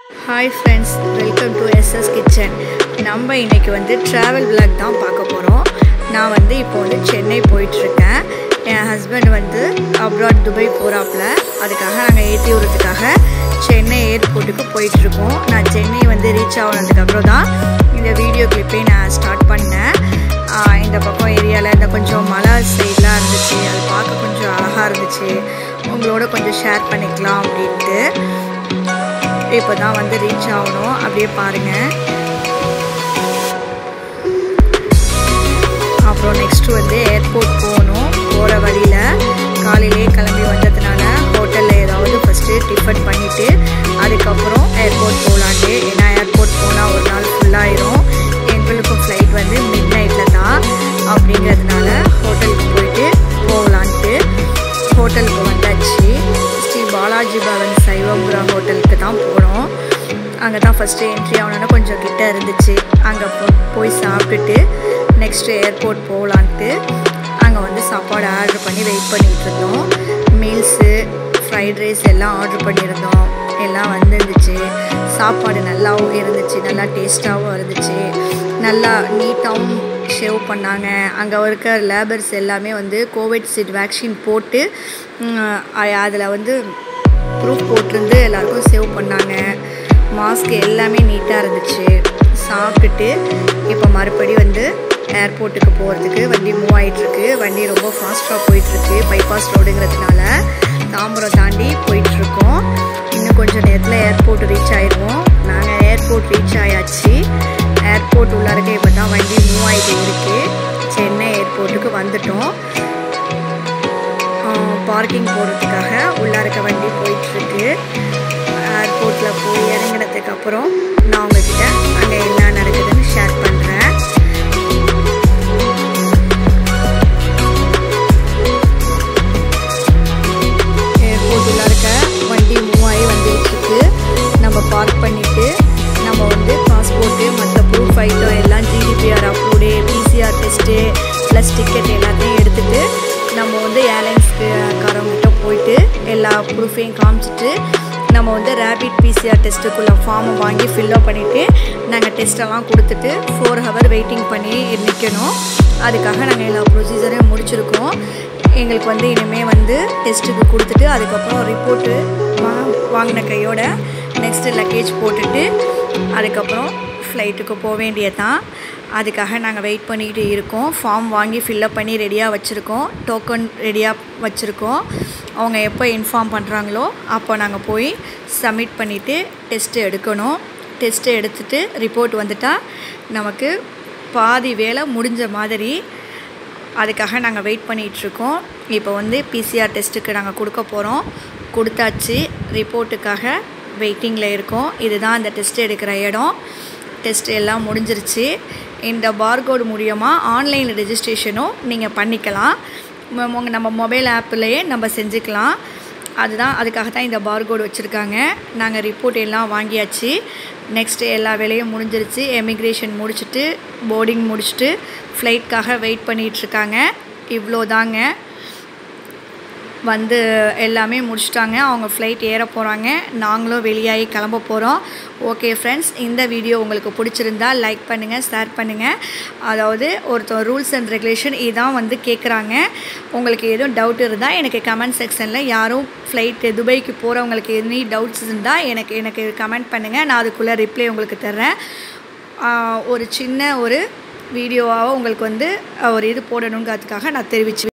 hi friends welcome to SS kitchen நம்ம இன்றைக்கி வந்து ட்ராவல் vlog தான் பார்க்க போகிறோம் நான் வந்து இப்போ வந்து சென்னை போயிட்டுருக்கேன் என் ஹஸ்பண்ட் வந்து அப்ராட் துபாய் போகிறாப்புல அதுக்காக நாங்கள் ஏற்றி விடுறதுக்காக சென்னை ஏர்போர்ட்டுக்கு போயிட்டுருக்கோம் நான் சென்னை வந்து ரீச் ஆனதுக்கப்புறம் தான் இந்த வீடியோ கிளிப்பே நான் ஸ்டார்ட் பண்ணேன் ஆஹ் இந்த பக்கம் ஏரியாவில் இந்த கொஞ்சம் மலை சைட்லாம் இருந்துச்சு அது பார்க்க கொஞ்சம் அழகாக இருந்துச்சு உங்களோட கொஞ்சம் ஷேர் பண்ணிக்கலாம் அப்படின்ட்டு இப்போ தான் வந்து ரீச் ஆகணும் அப்படியே பாருங்கள் அப்புறம் நெக்ஸ்ட் வந்து ஏர்போர்ட் போகணும் போகிற வழியில் காலையிலே கிளம்பி வந்ததுனால ஹோட்டலில் ஏதாவது ஃபஸ்ட்டு டிஃபன் பண்ணிவிட்டு அதுக்கப்புறம் ஏர்போர்ட் போகலான்ட்டு ஏன்னா ஏர்போர்ட் போனால் ஒரு நாள் ஃபுல்லாயிரும் எங்களுக்கும் ஃப்ளைட் வந்து மிட் நைட்டில் தான் அப்படிங்கிறதுனால ஹோட்டலுக்கு போயிட்டு போகலான்ட்டு ஹோட்டலுக்கு வந்தாச்சு ஸ்ரீ பாலாஜி பவன் சைவபுரா ஹோட்டலுக்கு தான் போனோம் அங்கே தான் ஃபஸ்ட்டு என்ட்ரி ஆகணுன்னா கொஞ்சம் கிட்ட இருந்துச்சு அங்கே போய் சாப்பிட்டுட்டு நெக்ஸ்ட்டு ஏர்போர்ட் போகலான்ட்டு அங்கே வந்து சாப்பாடு ஆர்டர் பண்ணி வெயிட் பண்ணிகிட்டு இருந்தோம் மீல்ஸு ஃப்ரைட் ரைஸ் எல்லாம் ஆர்டர் பண்ணியிருந்தோம் எல்லாம் வந்துருந்துச்சு சாப்பாடு நல்லாவும் இருந்துச்சு நல்லா டேஸ்ட்டாகவும் இருந்துச்சு நல்லா நீட்டாகவும் ஷேவ் பண்ணாங்க அங்கே இருக்க லேபர்ஸ் எல்லாமே வந்து கோவிட் சீட் வேக்சின் போட்டு அதில் வந்து ப்ரூஃப் போட்டிருந்து எல்லாருக்கும் சேவ் பண்ணாங்க மாஸ்க் எல்லாமே நீட்டாக இருந்துச்சு சாப்பிட்டுட்டு இப்போ மறுபடி வந்து ஏர்போர்ட்டுக்கு போகிறதுக்கு வண்டி மூவ் ஆகிட்டுருக்கு வண்டி ரொம்ப ஃபாஸ்ட்டாக போயிட்டுருக்கு பைபாஸ் ரோடுங்கிறதுனால தாம்பரம் தாண்டி போயிட்டுருக்கோம் இன்னும் கொஞ்சம் நேரத்தில் ஏர்போர்ட் ரீச் ஆயிடுவோம் நாங்கள் ஏர்போர்ட் ரீச் ஆயாச்சு ஏர்போர்ட் உள்ளாருக்க இப்போ தான் வண்டி மூவ் ஆகிட்டு இருக்குது சென்னை ஏர்போர்ட்டுக்கு வந்துட்டோம் பார்க்கிங் போகிறதுக்காக உள்ளாருக்க வண்டி போயிட்டுருக்கு ஏர்போர்ட்டில் போய் இறங்கினதுக்கு அப்புறம் நான் உங்ககிட்ட அங்கே என்ன நடக்குதுன்னு ஷேர் பண்ணுறேன் ஏர்போர்ட் உள்ளாருக்க வண்டி மூவ் ஆகி வந்துட்டுருக்கு நம்ம பார்க் பண்ணிவிட்டு நம்ம வந்து பாஸ்போர்ட்டு மற்ற ப்ரூஃப் ஐட்டம் எல்லாம் ஜிடிபிஆர் approved PCR test plus ticket எல்லாத்தையும் எடுத்துகிட்டு நம்ம வந்து ஏர்லைன்ஸ்க்கு காரவங்கிட்ட போயிட்டு எல்லா ப்ரூஃபையும் காமிச்சிட்டு நம்ம வந்து ரேபிட் பிசிஆர் டெஸ்ட்டுக்குள்ளே ஃபார்மை வாங்கி ஃபில்லப் பண்ணிவிட்டு நாங்கள் டெஸ்ட்டெல்லாம் கொடுத்துட்டு ஃபோர் ஹவர் வெயிட்டிங் பண்ணி நிற்கணும் அதுக்காக நாங்கள் எல்லா ப்ரொசீஜரையும் முடிச்சிருக்கோம் எங்களுக்கு வந்து இனிமேல் வந்து டெஸ்ட்டுக்கு கொடுத்துட்டு அதுக்கப்புறம் ரிப்போர்ட்டு வா வாங்கின கையோட நெக்ஸ்ட்டு லக்கேஜ் போட்டுட்டு அதுக்கப்புறம் ஃப்ளைட்டுக்கு போக வேண்டியதான் அதுக்காக நாங்கள் வெயிட் பண்ணிக்கிட்டு இருக்கோம் ஃபார்ம் வாங்கி ஃபில்லப் பண்ணி ரெடியாக வச்சுருக்கோம் டோக்கன் ரெடியாக வச்சுருக்கோம் அவங்க எப்போ இன்ஃபார்ம் பண்ணுறாங்களோ அப்போ நாங்கள் போய் சப்மிட் பண்ணிவிட்டு டெஸ்ட்டு எடுக்கணும் டெஸ்ட்டு எடுத்துகிட்டு ரிப்போர்ட் வந்துட்டால் நமக்கு பாதி வேலை முடிஞ்ச மாதிரி அதுக்காக நாங்கள் வெயிட் பண்ணிகிட்ருக்கோம் இப்போ வந்து பிசிஆர் டெஸ்ட்டுக்கு நாங்கள் கொடுக்க போகிறோம் கொடுத்தாச்சு ரிப்போர்ட்டுக்காக வெயிட்டிங்கில் இருக்கோம் இதுதான் அந்த டெஸ்ட் எடுக்கிற இடம் டெஸ்ட் எல்லாம் முடிஞ்சிருச்சு இந்த பார்கோடு மூலியமாக ஆன்லைன் ரெஜிஸ்ட்ரேஷனும் நீங்கள் பண்ணிக்கலாம் ம- உங்க நம்ம மொபைல் ஆப்லேயே நம்ம செஞ்சுக்கலாம் அதுதான் அதுக்காக தான் இந்த பார்கோடு வச்சுருக்காங்க நாங்கள் ரிப்போர்ட் எல்லாம் வாங்கியாச்சு நெக்ஸ்ட்டு எல்லா வேலையும் முடிஞ்சிருச்சு எமிக்ரேஷன் முடிச்சுட்டு போர்டிங் முடிச்சுட்டு ஃப்ளைட்காக வெயிட் பண்ணிகிட்ருக்காங்க இவ்வளோ தாங்க வந்து எல்லாமே முடிச்சிட்டாங்க அவங்க ஃப்ளைட் ஏற போகிறாங்க நாங்களும் வெளியாகி கிளம்ப போகிறோம் ஓகே ஃப்ரெண்ட்ஸ் இந்த வீடியோ உங்களுக்கு பிடிச்சிருந்தா லைக் பண்ணுங்கள் ஷேர் பண்ணுங்கள் அதாவது ஒருத்தர் ரூல்ஸ் அண்ட் ரெகுலேஷன் இதான் வந்து கேட்குறாங்க உங்களுக்கு எதுவும் டவுட் இருந்தால் எனக்கு கமெண்ட் செக்ஷனில் யாரும் ஃப்ளைட்டு துபாய்க்கு போகிறவங்களுக்கு எனி டவுட்ஸ் இருந்தால் எனக்கு எனக்கு கமெண்ட் பண்ணுங்கள் நான் அதுக்குள்ளே ரிப்ளை உங்களுக்கு தர்றேன் ஆஹ் ஒரு சின்ன ஒரு வீடியோவாக உங்களுக்கு வந்து ஒரு இது போடணுங்கிறதுக்காக நான் தெரிவிச்சு